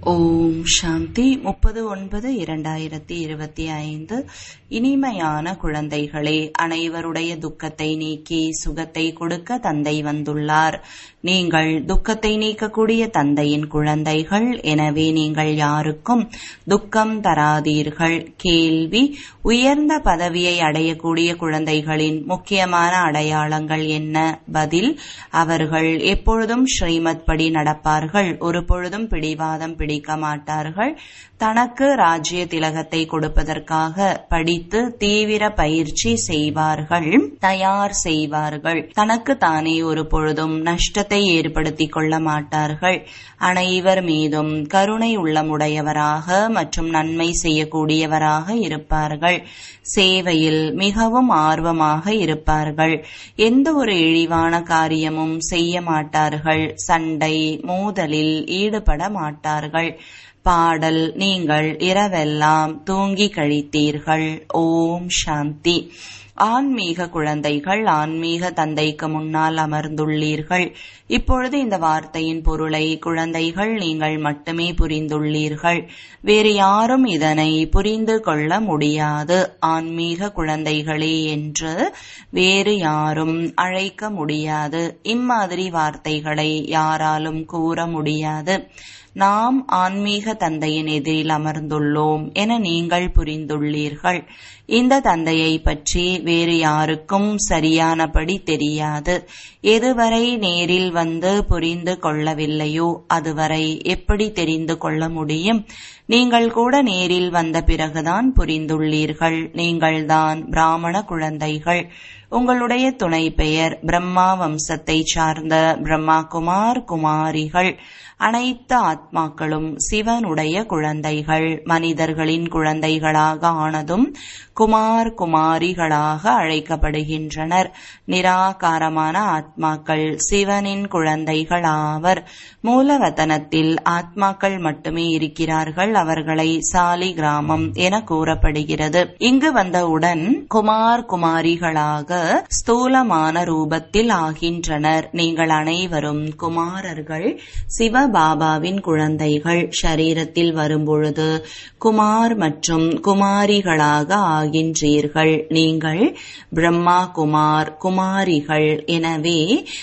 ஓம் சாந்தி முப்பது ஒன்பது இரண்டாயிரத்தி இருபத்தி ஐந்து இனிமையான குழந்தைகளே அனைவருடைய துக்கத்தை நீக்கி சுகத்தை கொடுக்க தந்தை வந்துள்ளார் நீங்கள் துக்கத்தை நீக்கக்கூடிய தந்தையின் குழந்தைகள் எனவே நீங்கள் யாருக்கும் துக்கம் தராதீர்கள் கேள்வி உயர்ந்த பதவியை அடையக்கூடிய குழந்தைகளின் முக்கியமான அடையாளங்கள் என்ன பதில் அவர்கள் எப்பொழுதும் ஸ்ரீமத் படி நடப்பார்கள் ஒரு பொழுதும் பிடிவாதம் பிடிக்க மாட்டார்கள் தனக்கு ராஜ்ய திலகத்தை கொடுப்பதற்காக படித்து தீவிர பயிற்சி செய்வார்கள் தயார் செய்வார்கள் தனக்கு தானே ஒரு பொழுதும் நஷ்டத்தை ஏற்படுத்திக் கொள்ள மாட்டார்கள் அனைவர் மீதும் கருணை உள்ளமுடையவராக மற்றும் நன்மை செய்யக்கூடியவராக இருப்பார்கள் சேவையில் மிகவும் ஆர்வமாக இருப்பார்கள் எந்த ஒரு இழிவான காரியமும் செய்ய மாட்டார்கள் சண்டை மோதலில் ஈடுபட மாட்டார்கள் பாடல் நீங்கள் இரவெல்லாம் தூங்கி கழித்தீர்கள் ஓம் சாந்தி ஆன்மீக குழந்தைகள் ஆன்மீக தந்தைக்கு முன்னால் அமர்ந்துள்ளீர்கள் இப்பொழுது இந்த வார்த்தையின் பொருளை குழந்தைகள் நீங்கள் மட்டுமே புரிந்துள்ளீர்கள் வேறு யாரும் இதனை புரிந்து கொள்ள முடியாது ஆன்மீக குழந்தைகளே என்று வேறு யாரும் அழைக்க முடியாது இம்மாதிரி வார்த்தைகளை யாராலும் கூற முடியாது நாம் ஆன்மீக தந்தையின் எதிரில் அமர்ந்துள்ளோம் என நீங்கள் புரிந்துள்ளீர்கள் இந்த தந்தையை பற்றி வேறு யாருக்கும் சரியானபடி தெரியாது எதுவரை நேரில் வந்து புரிந்து கொள்ளவில்லையோ அதுவரை எப்படி தெரிந்து கொள்ள முடியும் நீங்கள் கூட நேரில் வந்த பிறகுதான் புரிந்துள்ளீர்கள் நீங்கள்தான் பிராமண குழந்தைகள் உங்களுடைய துணை பெயர் பிரம்மா வம்சத்தை சார்ந்த பிரம்மா குமார் குமாரிகள் அனைத்து ஆத்மாக்களும் சிவனுடைய குழந்தைகள் மனிதர்களின் குழந்தைகளாக ஆனதும் குமார் குமாரிகளாக அழைக்கப்படுகின்றனர் நிராகாரமான ஆத்மாக்கள் சிவனின் குழந்தைகள் ஆவர் மூலவத்தனத்தில் ஆத்மாக்கள் மட்டுமே இருக்கிறார்கள் அவர்களை சாலி கிராமம் என கூறப்படுகிறது இங்கு வந்தவுடன் குமார் குமாரிகளாக ஸ்தூலமான ரூபத்தில் ஆகின்றனர் நீங்கள் அனைவரும் குமாரர்கள் சிவபாபாவின் குழந்தைகள் ஷரீரத்தில் வரும்பொழுது குமார் மற்றும் குமாரிகளாக ஆகின்றீர்கள் நீங்கள் பிரம்மா குமார் குமாரிகள் எனவே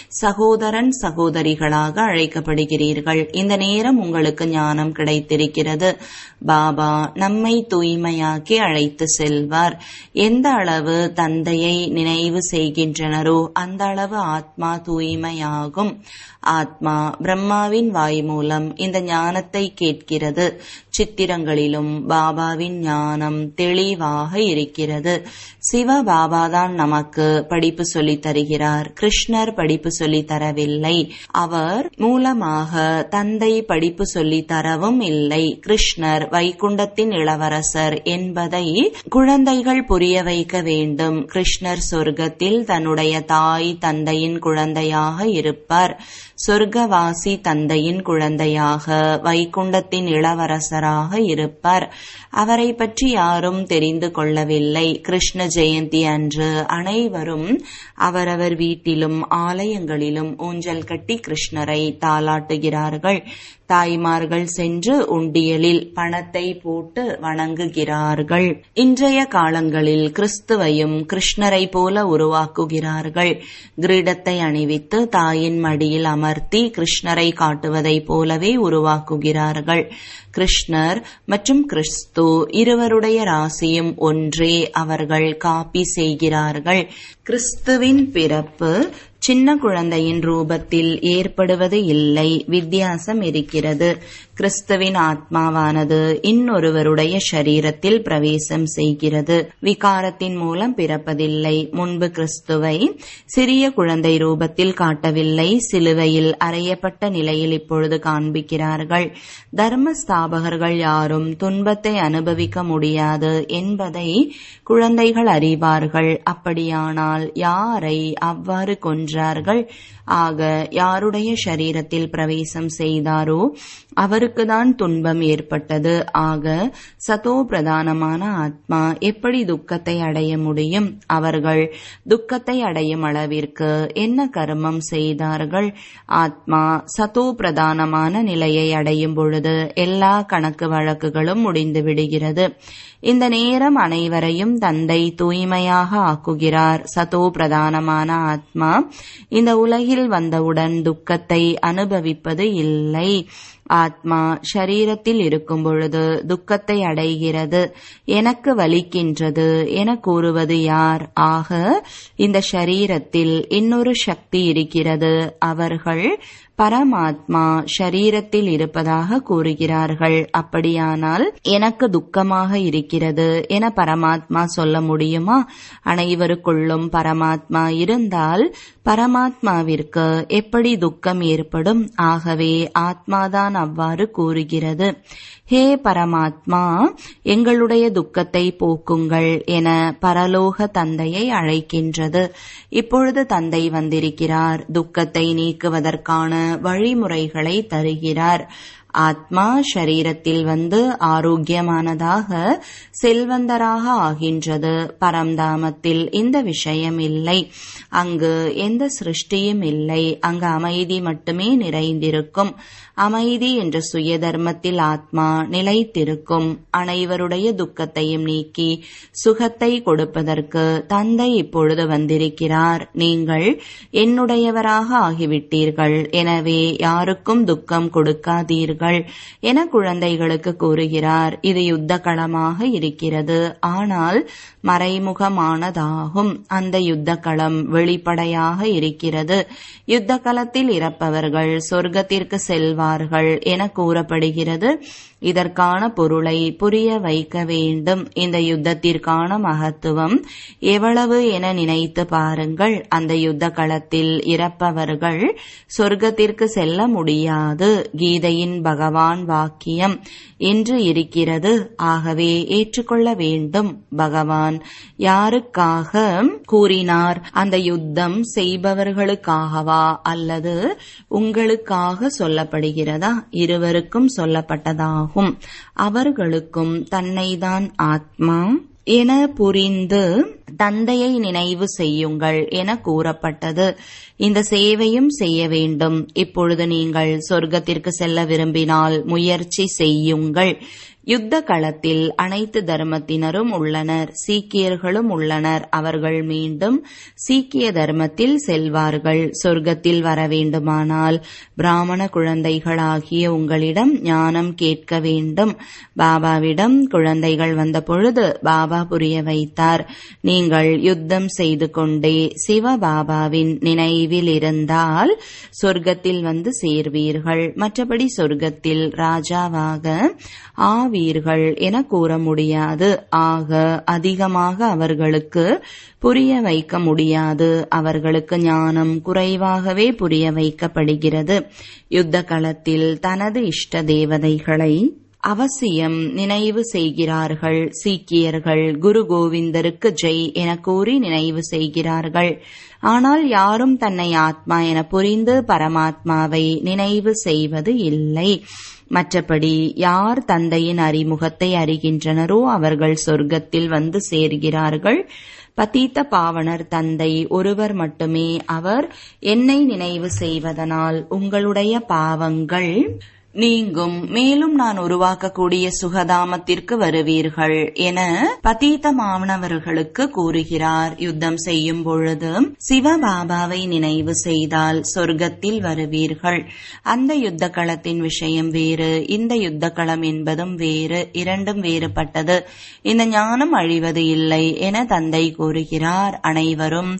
சகோதரன் சகோதரிகளாக அழைக்கப்படுகிறீர்கள் இந்த நேரம் உங்களுக்கு ஞானம் கிடைத்திருக்கிறது பாபா நம்மை தூய்மையாக்கி அழைத்து செல்வார் எந்த அளவு தந்தையை நினைவு செய்கின்றனரோ அந்த அளவு ஆத்மா தூய்மையாகும் ஆத்மா பிரம்மாவின் வாய் மூலம் இந்த ஞானத்தை கேட்கிறது சித்திரங்களிலும் பாபாவின் ஞானம் தெளிவாக இருக்கிறது சிவ பாபாதான் நமக்கு படிப்பு சொல்லித் தருகிறார் கிருஷ்ணர் படிப்பு சொல்லித் தரவில்லை அவர் மூலமாக தந்தை படிப்பு சொல்லித் தரவும் இல்லை கிருஷ்ணர் வைகுண்டத்தின் இளவரசர் என்பதை குழந்தைகள் புரிய வைக்க வேண்டும் கிருஷ்ணர் சொர்க்கத்தில் தன்னுடைய தாய் தந்தையின் குழந்தையாக இருப்பார் சொர்க்கவாசி தந்தையின் குழந்தையாக வைகுண்டத்தின் இளவரசராக இருப்பார் அவரை பற்றி யாரும் தெரிந்து கொள்ளவில்லை கிருஷ்ண ஜெயந்தி அன்று அனைவரும் அவரவர் வீட்டிலும் ஆலயங்களிலும் ஊஞ்சல் கட்டி கிருஷ்ணரை தாளாட்டுகிறார்கள் தாய்மார்கள் சென்று உண்டியலில் பணத்தை போட்டு வணங்குகிறார்கள் இன்றைய காலங்களில் கிறிஸ்துவையும் கிருஷ்ணரை போல உருவாக்குகிறார்கள் கிரீடத்தை அணிவித்து தாயின் மடியில் அமர்த்தி கிருஷ்ணரை காட்டுவதை போலவே உருவாக்குகிறார்கள் கிருஷ்ணர் மற்றும் கிறிஸ்து இருவருடைய ராசியும் ஒன்றே அவர்கள் காப்பி செய்கிறார்கள் கிறிஸ்துவின் பிறப்பு சின்ன குழந்தையின் ரூபத்தில் ஏற்படுவது இல்லை வித்தியாசம் இருக்கிறது கிறிஸ்துவின் ஆத்மாவானது இன்னொருவருடைய சரீரத்தில் பிரவேசம் செய்கிறது விகாரத்தின் மூலம் பிறப்பதில்லை முன்பு கிறிஸ்துவை சிறிய குழந்தை ரூபத்தில் காட்டவில்லை சிலுவையில் அறையப்பட்ட நிலையில் இப்பொழுது காண்பிக்கிறார்கள் தர்ம ஸ்தாபகர்கள் யாரும் துன்பத்தை அனுபவிக்க முடியாது என்பதை குழந்தைகள் அறிவார்கள் அப்படியானால் யாரை அவ்வாறு கொன்றார்கள் ஆக யாருடைய சரீரத்தில் பிரவேசம் செய்தாரோ அவருக்குதான் துன்பம் ஏற்பட்டது ஆக சதோ பிரதானமான ஆத்மா எப்படி துக்கத்தை அடைய முடியும் அவர்கள் துக்கத்தை அடையும் அளவிற்கு என்ன கர்மம் செய்தார்கள் ஆத்மா சதோ பிரதானமான நிலையை அடையும் பொழுது எல்லா கணக்கு வழக்குகளும் முடிந்து விடுகிறது இந்த நேரம் அனைவரையும் தந்தை தூய்மையாக ஆக்குகிறார் சதோ பிரதானமான ஆத்மா இந்த உலகில் வந்தவுடன் துக்கத்தை அனுபவிப்பது இல்லை ஆத்மா ஷரீரத்தில் இருக்கும் பொழுது துக்கத்தை அடைகிறது எனக்கு வலிக்கின்றது என கூறுவது யார் ஆக இந்த ஷரீரத்தில் இன்னொரு சக்தி இருக்கிறது அவர்கள் பரமாத்மா ஷரீரத்தில் இருப்பதாக கூறுகிறார்கள் அப்படியானால் எனக்கு துக்கமாக இருக்கிறது என பரமாத்மா சொல்ல முடியுமா அனைவருக்குள்ளும் பரமாத்மா இருந்தால் பரமாத்மாவிற்கு எப்படி துக்கம் ஏற்படும் ஆகவே ஆத்மாதான் அவ்வாறு கூறுகிறது ஹே பரமாத்மா எங்களுடைய துக்கத்தை போக்குங்கள் என பரலோக தந்தையை அழைக்கின்றது இப்பொழுது தந்தை வந்திருக்கிறார் துக்கத்தை நீக்குவதற்கான வழிமுறைகளை தருகிறார் ஆத்மா ஷரீரத்தில் வந்து ஆரோக்கியமானதாக செல்வந்தராக ஆகின்றது பரம்தாமத்தில் இந்த விஷயம் இல்லை அங்கு எந்த சிருஷ்டியும் இல்லை அங்கு அமைதி மட்டுமே நிறைந்திருக்கும் அமைதி என்ற சுய தர்மத்தில் ஆத்மா நிலைத்திருக்கும் அனைவருடைய துக்கத்தையும் நீக்கி சுகத்தை கொடுப்பதற்கு தந்தை இப்பொழுது வந்திருக்கிறார் நீங்கள் என்னுடையவராக ஆகிவிட்டீர்கள் எனவே யாருக்கும் துக்கம் கொடுக்காதீர்கள் என குழந்தைகளுக்கு கூறுகிறார் இது யுத்த களமாக இருக்கிறது ஆனால் மறைமுகமானதாகும் அந்த யுத்த களம் வெளிப்படையாக இருக்கிறது யுத்த களத்தில் இறப்பவர்கள் சொர்க்கத்திற்கு செல்வார்கள் என கூறப்படுகிறது இதற்கான பொருளை புரிய வைக்க வேண்டும் இந்த யுத்தத்திற்கான மகத்துவம் எவ்வளவு என நினைத்து பாருங்கள் அந்த யுத்த களத்தில் இறப்பவர்கள் சொர்க்கத்திற்கு செல்ல முடியாது கீதையின் பகவான் வாக்கியம் என்று இருக்கிறது ஆகவே ஏற்றுக்கொள்ள வேண்டும் பகவான் யாருக்காக கூறினார் அந்த யுத்தம் செய்பவர்களுக்காகவா அல்லது உங்களுக்காக சொல்லப்படுகிறதா இருவருக்கும் சொல்லப்பட்டதாகும் அவர்களுக்கும் தன்னைதான் ஆத்மா என புரிந்து தந்தையை நினைவு செய்யுங்கள் என கூறப்பட்டது இந்த சேவையும் செய்ய வேண்டும் இப்பொழுது நீங்கள் சொர்க்கத்திற்கு செல்ல விரும்பினால் முயற்சி செய்யுங்கள் யுத்த களத்தில் அனைத்து தர்மத்தினரும் உள்ளனர் சீக்கியர்களும் உள்ளனர் அவர்கள் மீண்டும் சீக்கிய தர்மத்தில் செல்வார்கள் சொர்க்கத்தில் வர வேண்டுமானால் பிராமண குழந்தைகளாகிய உங்களிடம் ஞானம் கேட்க வேண்டும் பாபாவிடம் குழந்தைகள் வந்த பொழுது பாபா புரிய வைத்தார் நீங்கள் யுத்தம் செய்து கொண்டே சிவ பாபாவின் நினைவில் இருந்தால் சொர்க்கத்தில் வந்து சேர்வீர்கள் மற்றபடி சொர்க்கத்தில் ராஜாவாக ஆவீர்கள் என கூற முடியாது ஆக அதிகமாக அவர்களுக்கு புரிய வைக்க முடியாது அவர்களுக்கு ஞானம் குறைவாகவே புரிய வைக்கப்படுகிறது யுத்த களத்தில் தனது இஷ்ட தேவதைகளை அவசியம் நினைவு செய்கிறார்கள் சீக்கியர்கள் குரு கோவிந்தருக்கு ஜெய் என கூறி நினைவு செய்கிறார்கள் ஆனால் யாரும் தன்னை ஆத்மா என புரிந்து பரமாத்மாவை நினைவு செய்வது இல்லை மற்றபடி யார் தந்தையின் அறிமுகத்தை அறிகின்றனரோ அவர்கள் சொர்க்கத்தில் வந்து சேர்கிறார்கள் பதீத்த பாவனர் தந்தை ஒருவர் மட்டுமே அவர் என்னை நினைவு செய்வதனால் உங்களுடைய பாவங்கள் நீங்கும் மேலும் நான் உருவாக்கக்கூடிய சுகதாமத்திற்கு வருவீர்கள் என பதீதமானவர்களுக்கு கூறுகிறார் யுத்தம் செய்யும் பொழுது சிவபாபாவை நினைவு செய்தால் சொர்க்கத்தில் வருவீர்கள் அந்த யுத்த களத்தின் விஷயம் வேறு இந்த யுத்த களம் என்பதும் வேறு இரண்டும் வேறுபட்டது இந்த ஞானம் அழிவது இல்லை என தந்தை கூறுகிறார் அனைவரும்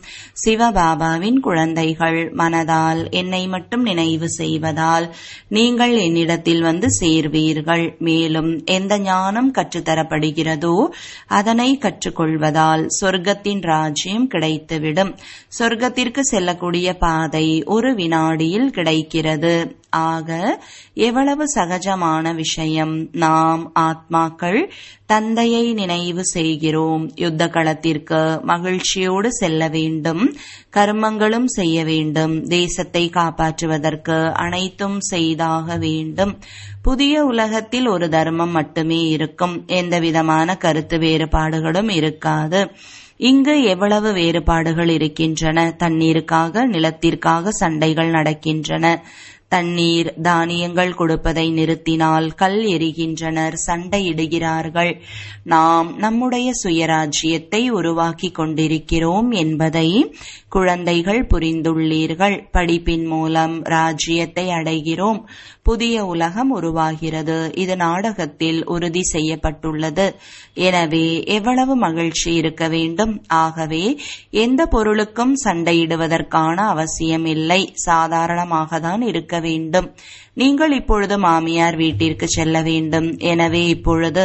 சிவபாபாவின் குழந்தைகள் மனதால் என்னை மட்டும் நினைவு செய்வதால் நீங்கள் என்னிடம் என்னிடத்தில் வந்து சேர்வீர்கள் மேலும் எந்த ஞானம் கற்றுத்தரப்படுகிறதோ அதனை கற்றுக்கொள்வதால் சொர்க்கத்தின் ராஜ்யம் கிடைத்துவிடும் சொர்க்கத்திற்கு செல்லக்கூடிய பாதை ஒரு வினாடியில் கிடைக்கிறது ஆக எவ்வளவு சகஜமான விஷயம் நாம் ஆத்மாக்கள் தந்தையை நினைவு செய்கிறோம் யுத்த களத்திற்கு மகிழ்ச்சியோடு செல்ல வேண்டும் கர்மங்களும் செய்ய வேண்டும் தேசத்தை காப்பாற்றுவதற்கு அனைத்தும் செய்தாக வேண்டும் புதிய உலகத்தில் ஒரு தர்மம் மட்டுமே இருக்கும் எந்த விதமான கருத்து வேறுபாடுகளும் இருக்காது இங்கு எவ்வளவு வேறுபாடுகள் இருக்கின்றன தண்ணீருக்காக நிலத்திற்காக சண்டைகள் நடக்கின்றன தண்ணீர் தானியங்கள் கொடுப்பதை நிறுத்தினால் கல் எரிகின்றனர் சண்டையிடுகிறார்கள் நாம் நம்முடைய சுயராஜ்யத்தை உருவாக்கி கொண்டிருக்கிறோம் என்பதை குழந்தைகள் புரிந்துள்ளீர்கள் படிப்பின் மூலம் ராஜ்யத்தை அடைகிறோம் புதிய உலகம் உருவாகிறது இது நாடகத்தில் உறுதி செய்யப்பட்டுள்ளது எனவே எவ்வளவு மகிழ்ச்சி இருக்க வேண்டும் ஆகவே எந்த பொருளுக்கும் சண்டையிடுவதற்கான அவசியமில்லை சாதாரணமாக தான் இருக்க வேண்டும் நீங்கள் இப்பொழுது மாமியார் வீட்டிற்கு செல்ல வேண்டும் எனவே இப்பொழுது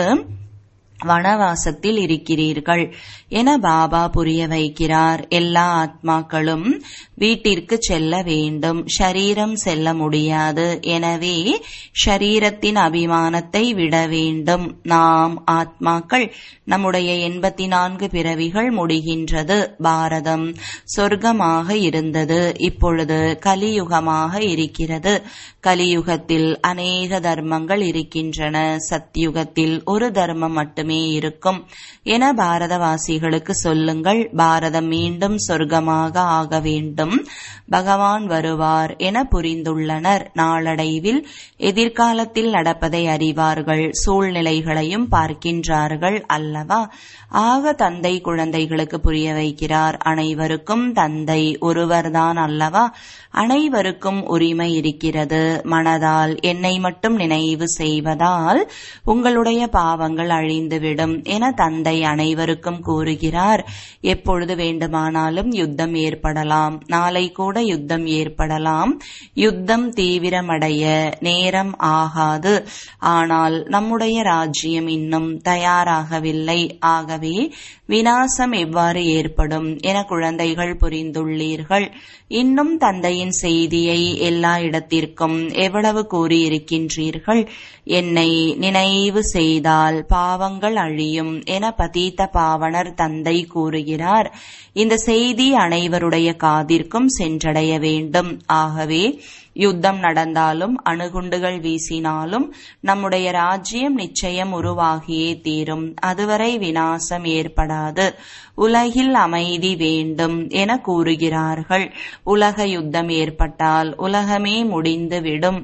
வனவாசத்தில் இருக்கிறீர்கள் என பாபா புரிய வைக்கிறார் எல்லா ஆத்மாக்களும் வீட்டிற்கு செல்ல வேண்டும் ஷரீரம் செல்ல முடியாது எனவே ஷரீரத்தின் அபிமானத்தை விட வேண்டும் நாம் ஆத்மாக்கள் நம்முடைய எண்பத்தி நான்கு பிறவிகள் முடிகின்றது பாரதம் சொர்க்கமாக இருந்தது இப்பொழுது கலியுகமாக இருக்கிறது கலியுகத்தில் அநேக தர்மங்கள் இருக்கின்றன சத்யுகத்தில் ஒரு தர்மம் மட்டுமே இருக்கும் என பாரதவாசிகளுக்கு சொல்லுங்கள் பாரதம் மீண்டும் சொர்க்கமாக ஆக வேண்டும் பகவான் வருவார் என புரிந்துள்ளனர் நாளடைவில் எதிர்காலத்தில் நடப்பதை அறிவார்கள் சூழ்நிலைகளையும் பார்க்கின்றார்கள் அல்லவா ஆக தந்தை குழந்தைகளுக்கு புரிய வைக்கிறார் அனைவருக்கும் தந்தை ஒருவர்தான் அல்லவா அனைவருக்கும் உரிமை இருக்கிறது மனதால் என்னை மட்டும் நினைவு செய்வதால் உங்களுடைய பாவங்கள் அழிந்துவிடும் என தந்தை அனைவருக்கும் கூறுகிறார் எப்பொழுது வேண்டுமானாலும் யுத்தம் ஏற்படலாம் நாளை கூட யுத்தம் ஏற்படலாம் யுத்தம் தீவிரமடைய நேரம் ஆகாது ஆனால் நம்முடைய ராஜ்யம் இன்னும் தயாராகவில்லை ஆகவே வினாசம் எவ்வாறு ஏற்படும் என குழந்தைகள் புரிந்துள்ளீர்கள் இன்னும் தந்தையின் செய்தியை எல்லா இடத்திற்கும் எவ்வளவு கூறியிருக்கின்றீர்கள் என்னை நினைவு செய்தால் பாவங்கள் அழியும் என பதீத்த பாவனர் தந்தை கூறுகிறார் இந்த செய்தி அனைவருடைய காதிற்கும் சென்றடைய வேண்டும் ஆகவே யுத்தம் நடந்தாலும் அணுகுண்டுகள் வீசினாலும் நம்முடைய ராஜ்யம் நிச்சயம் உருவாகியே தீரும் அதுவரை வினாசம் ஏற்படாது உலகில் அமைதி வேண்டும் என கூறுகிறார்கள் உலக யுத்தம் ஏற்பட்டால் உலகமே முடிந்துவிடும்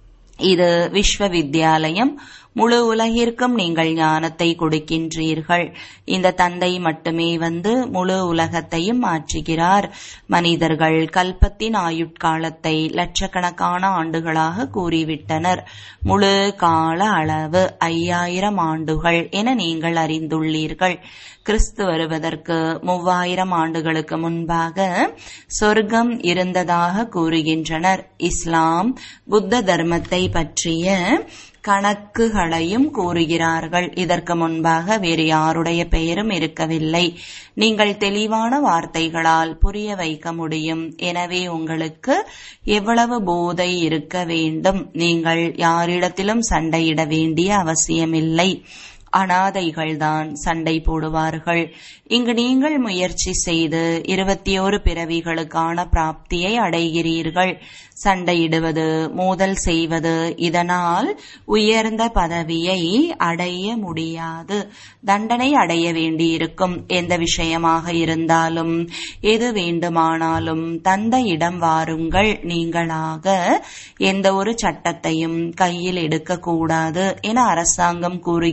இது விஸ்வவித்யாலயம் முழு உலகிற்கும் நீங்கள் ஞானத்தை கொடுக்கின்றீர்கள் இந்த தந்தை மட்டுமே வந்து முழு உலகத்தையும் மாற்றுகிறார் மனிதர்கள் கல்பத்தின் ஆயுட்காலத்தை லட்சக்கணக்கான ஆண்டுகளாக கூறிவிட்டனர் முழு கால அளவு ஐயாயிரம் ஆண்டுகள் என நீங்கள் அறிந்துள்ளீர்கள் கிறிஸ்து வருவதற்கு மூவாயிரம் ஆண்டுகளுக்கு முன்பாக சொர்க்கம் இருந்ததாக கூறுகின்றனர் இஸ்லாம் புத்த தர்மத்தை பற்றிய கணக்குகளையும் கூறுகிறார்கள் இதற்கு முன்பாக வேறு யாருடைய பெயரும் இருக்கவில்லை நீங்கள் தெளிவான வார்த்தைகளால் புரிய வைக்க முடியும் எனவே உங்களுக்கு எவ்வளவு போதை இருக்க வேண்டும் நீங்கள் யாரிடத்திலும் சண்டையிட வேண்டிய அவசியமில்லை அனாதைகள்தான் சண்டை போடுவார்கள் இங்கு நீங்கள் முயற்சி செய்து இருபத்தி ஓரு பிறவிகளுக்கான பிராப்தியை அடைகிறீர்கள் சண்டையிடுவது மோதல் செய்வது இதனால் உயர்ந்த பதவியை அடைய முடியாது தண்டனை அடைய வேண்டியிருக்கும் எந்த விஷயமாக இருந்தாலும் எது வேண்டுமானாலும் தந்தையிடம் வாருங்கள் நீங்களாக எந்த ஒரு சட்டத்தையும் கையில் எடுக்கக்கூடாது என அரசாங்கம் கூறுகிறது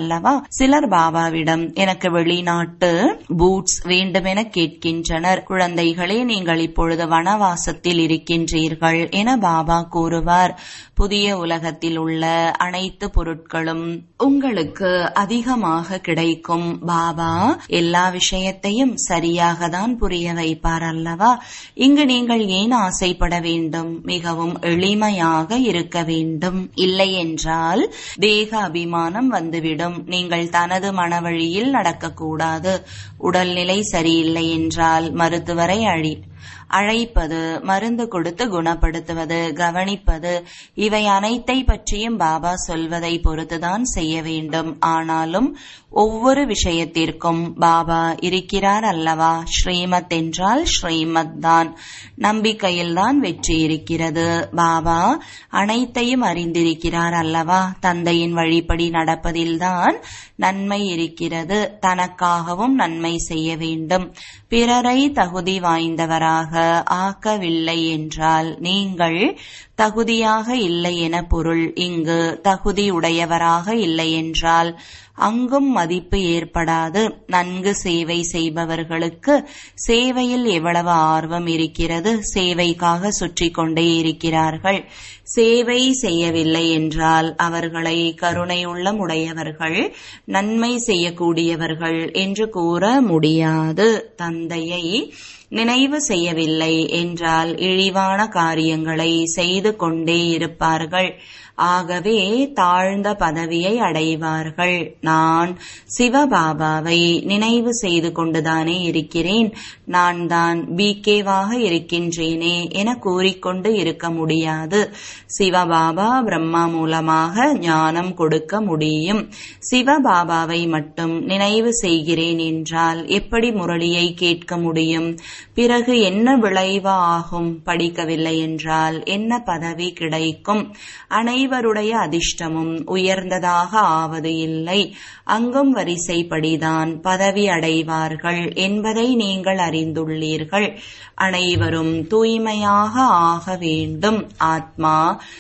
அல்லவா சிலர் பாபாவிடம் எனக்கு வெளிநாட்டு பூட்ஸ் வேண்டுமென கேட்கின்றனர் குழந்தைகளே நீங்கள் இப்பொழுது வனவாசத்தில் இருக்கின்றீர்கள் என பாபா கூறுவார் புதிய உலகத்தில் உள்ள அனைத்து பொருட்களும் உங்களுக்கு அதிகமாக கிடைக்கும் பாபா எல்லா விஷயத்தையும் சரியாக தான் புரிய வைப்பார் அல்லவா இங்கு நீங்கள் ஏன் ஆசைப்பட வேண்டும் மிகவும் எளிமையாக இருக்க வேண்டும் இல்லை என்றால் தேக அபிமானம் வந்துவிடும் நீங்கள் தனது மனவழியில் நடக்கக்கூடாது உடல்நிலை சரியில்லை என்றால் மருத்துவரை அழி அழைப்பது மருந்து கொடுத்து குணப்படுத்துவது கவனிப்பது இவை அனைத்தை பற்றியும் பாபா சொல்வதை பொறுத்துதான் செய்ய வேண்டும் ஆனாலும் ஒவ்வொரு விஷயத்திற்கும் பாபா இருக்கிறார் அல்லவா ஸ்ரீமத் என்றால் ஸ்ரீமத் தான் நம்பிக்கையில்தான் வெற்றி இருக்கிறது பாபா அனைத்தையும் அறிந்திருக்கிறார் அல்லவா தந்தையின் வழிப்படி நடப்பதில்தான் நன்மை இருக்கிறது தனக்காகவும் நன்மை செய்ய வேண்டும் பிறரை தகுதி வாய்ந்தவராக ஆக்கவில்லை என்றால் நீங்கள் தகுதியாக இல்லை என பொருள் இங்கு தகுதி உடையவராக இல்லை என்றால் அங்கும் மதிப்பு ஏற்படாது நன்கு சேவை செய்பவர்களுக்கு சேவையில் எவ்வளவு ஆர்வம் இருக்கிறது சேவைக்காக சுற்றி கொண்டே இருக்கிறார்கள் சேவை செய்யவில்லை என்றால் அவர்களை கருணை உள்ளம் உடையவர்கள் நன்மை செய்யக்கூடியவர்கள் என்று கூற முடியாது தந்தையை நினைவு செய்யவில்லை என்றால் இழிவான காரியங்களை செய்து கொண்டே இருப்பார்கள் ஆகவே தாழ்ந்த பதவியை அடைவார்கள் நான் சிவபாபாவை நினைவு செய்து கொண்டுதானே இருக்கிறேன் நான் தான் பிகேவாக இருக்கின்றேனே என கூறிக்கொண்டு இருக்க முடியாது சிவபாபா பிரம்மா மூலமாக ஞானம் கொடுக்க முடியும் சிவபாபாவை மட்டும் நினைவு செய்கிறேன் என்றால் எப்படி முரளியை கேட்க முடியும் பிறகு என்ன விளைவு ஆகும் படிக்கவில்லை என்றால் என்ன பதவி கிடைக்கும் அனைவருடைய அதிர்ஷ்டமும் உயர்ந்ததாக ஆவது இல்லை அங்கும் வரிசைப்படிதான் பதவி அடைவார்கள் என்பதை நீங்கள் அறிந்துள்ளீர்கள் அனைவரும் தூய்மையாக ஆக வேண்டும் ஆத்மா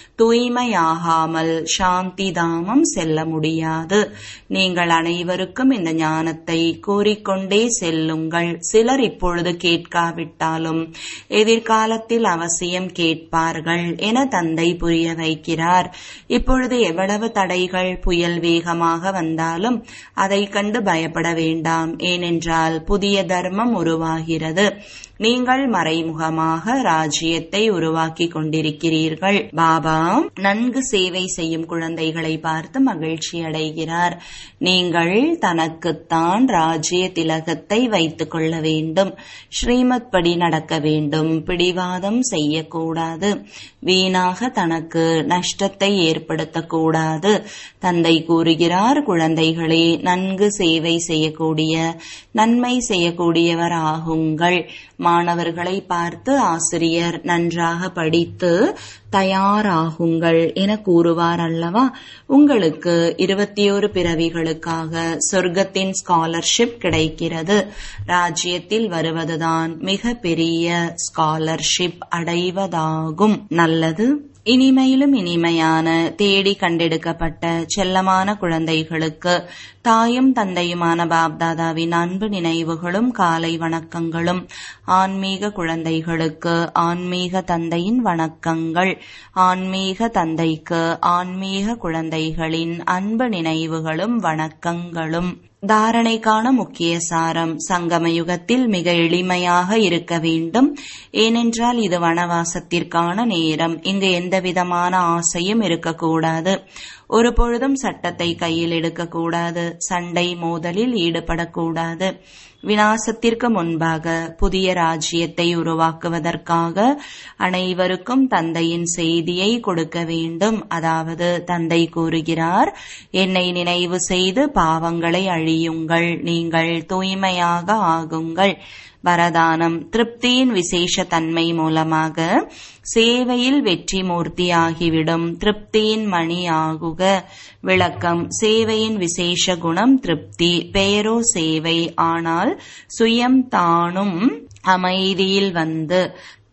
தூய்மையாகாமல் சாந்தி தாமம் செல்ல முடியாது நீங்கள் அனைவருக்கும் இந்த ஞானத்தை கூறிக்கொண்டே செல்லுங்கள் சிலர் இப்பொழுது கேட்காவிட்டாலும் எதிர்காலத்தில் அவசியம் கேட்பார்கள் என தந்தை புரிய வைக்கிறார் இப்பொழுது எவ்வளவு தடைகள் புயல் வேகமாக வந்தாலும் அதை கண்டு பயப்பட வேண்டாம் ஏனென்றால் புதிய தர்மம் உருவாகிறது நீங்கள் மறைமுகமாக ராஜ்யத்தை உருவாக்கி கொண்டிருக்கிறீர்கள் பாபா நன்கு சேவை செய்யும் குழந்தைகளை பார்த்து மகிழ்ச்சி அடைகிறார் நீங்கள் தனக்குத்தான் ராஜ்ய திலகத்தை வைத்துக் கொள்ள வேண்டும் ஸ்ரீமத் படி நடக்க வேண்டும் பிடிவாதம் செய்யக்கூடாது வீணாக தனக்கு நஷ்டத்தை ஏற்படுத்தக்கூடாது தந்தை கூறுகிறார் குழந்தைகளே நன்கு சேவை செய்யக்கூடிய நன்மை செய்யக்கூடியவர் ஆகுங்கள் மாணவர்களை பார்த்து ஆசிரியர் நன்றாக படித்து தயாராகுங்கள் என கூறுவார் அல்லவா உங்களுக்கு இருபத்தி ஒரு பிறவிகளுக்காக சொர்க்கத்தின் ஸ்காலர்ஷிப் கிடைக்கிறது ராஜ்யத்தில் வருவதுதான் மிக பெரிய ஸ்காலர்ஷிப் அடைவதாகும் நல்லது இனிமையிலும் இனிமையான தேடி கண்டெடுக்கப்பட்ட செல்லமான குழந்தைகளுக்கு தாயும் தந்தையுமான பாப்தாதாவின் அன்பு நினைவுகளும் காலை வணக்கங்களும் ஆன்மீக குழந்தைகளுக்கு ஆன்மீக தந்தையின் வணக்கங்கள் ஆன்மீக தந்தைக்கு ஆன்மீக குழந்தைகளின் அன்பு நினைவுகளும் வணக்கங்களும் தாரணைக்கான முக்கிய சாரம் சங்கம யுகத்தில் மிக எளிமையாக இருக்க வேண்டும் ஏனென்றால் இது வனவாசத்திற்கான நேரம் இங்கு எந்தவிதமான ஆசையும் இருக்கக்கூடாது ஒரு பொழுதும் சட்டத்தை கையில் எடுக்கக்கூடாது சண்டை மோதலில் ஈடுபடக்கூடாது வினாசத்திற்கு முன்பாக புதிய ராஜ்யத்தை உருவாக்குவதற்காக அனைவருக்கும் தந்தையின் செய்தியை கொடுக்க வேண்டும் அதாவது தந்தை கூறுகிறார் என்னை நினைவு செய்து பாவங்களை அழியுங்கள் நீங்கள் தூய்மையாக ஆகுங்கள் வரதானம் திருப்தியின் விசேஷ தன்மை மூலமாக சேவையில் வெற்றி மூர்த்தி ஆகிவிடும் திருப்தியின் மணி ஆகுக விளக்கம் சேவையின் விசேஷ குணம் திருப்தி பெயரோ சேவை ஆனால் சுயம் தானும் அமைதியில் வந்து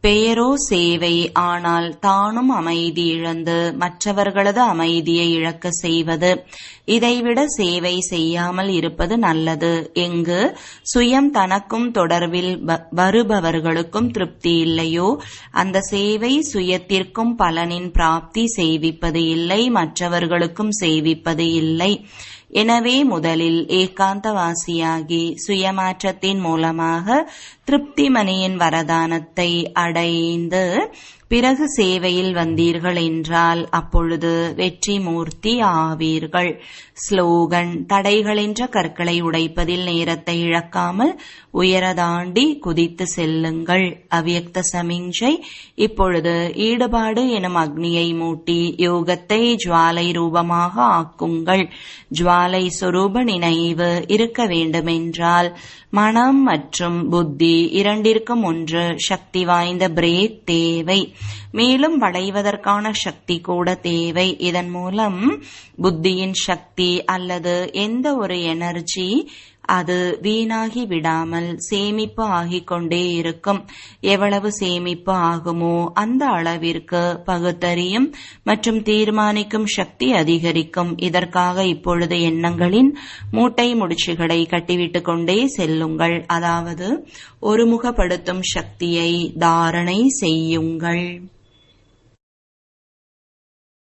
பெயரோ சேவை ஆனால் தானும் அமைதி இழந்து மற்றவர்களது அமைதியை இழக்க செய்வது இதைவிட சேவை செய்யாமல் இருப்பது நல்லது எங்கு சுயம் தனக்கும் தொடர்பில் வருபவர்களுக்கும் திருப்தி இல்லையோ அந்த சேவை சுயத்திற்கும் பலனின் பிராப்தி செய்விப்பது இல்லை மற்றவர்களுக்கும் செய்விப்பது இல்லை எனவே முதலில் ஏகாந்தவாசியாகி சுயமாற்றத்தின் மூலமாக திருப்திமணியின் வரதானத்தை அடைந்து பிறகு சேவையில் வந்தீர்கள் என்றால் அப்பொழுது வெற்றி மூர்த்தி ஆவீர்கள் ஸ்லோகன் தடைகளென்ற கற்களை உடைப்பதில் நேரத்தை இழக்காமல் உயர தாண்டி குதித்து செல்லுங்கள் அவ்யக்த சமிஞ்சை இப்பொழுது ஈடுபாடு எனும் அக்னியை மூட்டி யோகத்தை ஜுவாலை ரூபமாக ஆக்குங்கள் ஜுவாலை சொரூப நினைவு இருக்க வேண்டுமென்றால் மனம் மற்றும் புத்தி இரண்டிற்கும் ஒன்று சக்தி வாய்ந்த பிரேக் தேவை மேலும் வளைவதற்கான சக்தி கூட தேவை இதன் மூலம் புத்தியின் சக்தி அல்லது எந்த ஒரு எனர்ஜி அது வீணாகி விடாமல் சேமிப்பு ஆகிக் கொண்டே இருக்கும் எவ்வளவு சேமிப்பு ஆகுமோ அந்த அளவிற்கு பகுத்தறியும் மற்றும் தீர்மானிக்கும் சக்தி அதிகரிக்கும் இதற்காக இப்பொழுது எண்ணங்களின் மூட்டை முடிச்சுகளை கட்டிவிட்டு கொண்டே செல்லுங்கள் அதாவது ஒருமுகப்படுத்தும் சக்தியை தாரணை செய்யுங்கள்